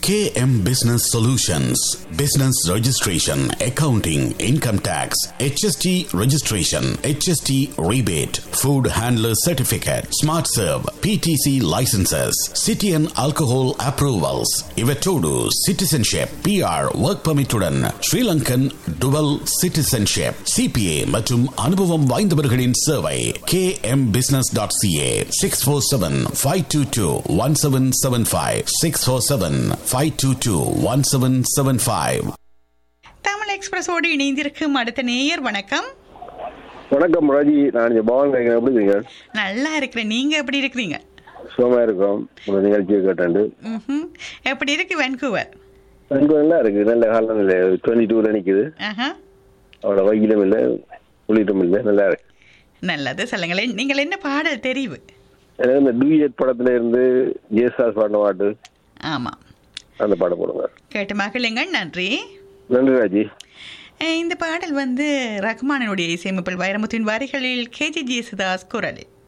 KM Business Solutions Business Registration, Accounting, Income Tax, HST Registration, HST Rebate, Food Handler Certificate, Smart Serve, PTC Licenses, City and Alcohol Approvals, Ivetodu Citizenship, PR Work Permituடன் Sri Lankan Dual Citizenship, CPA மற்றும் அனுபவம் வாய்ந்தவர்களின் சேவை kmbusiness.ca 647-522-1775 647-522-1775 Tamil எக்ஸ்பிரஸோடு இணைந்திருக்கும் அடுத்த நேயர் வணக்கம் வணக்கம் ராஜி நான் இங்க பவன் கேட்கிறேன் எப்படி இருக்கீங்க நல்லா இருக்கிறேன் நீங்க எப்படி இருக்கிறீங்க சுகமா இருக்கோம் உங்க நிகழ்ச்சியை கேட்டாண்டு ம்ஹும். எப்படி இருக்கு வென்கூவர் அங்கே நல்லா இருக்கு நல்ல காலநிலை டுவெண்ட்டி டூல நிக்குது ஆஹா அவ்வளோ வெயிலும் இல்லை குளிரும் இல்லை நல்லா இருக்கு நல்லது சொல்லுங்களேன் நீங்கள் என்ன பாடல் தெரிவு எனக்கு இந்த டூயட் படத்துல இருந்து ஜேசாஸ் பாடின பாட்டு ஆமாம் அந்த பாடம் போடுங்க கேட்டு மகிழுங்கள் நன்றி நன்றி ராஜி அஹ் இந்த பாடல் வந்து ரஹ்மானனுடைய இசையமைப்பில் வைரமுத்தின் வரிகளில் கேஜி ஜேசுதாஸ் குரலில்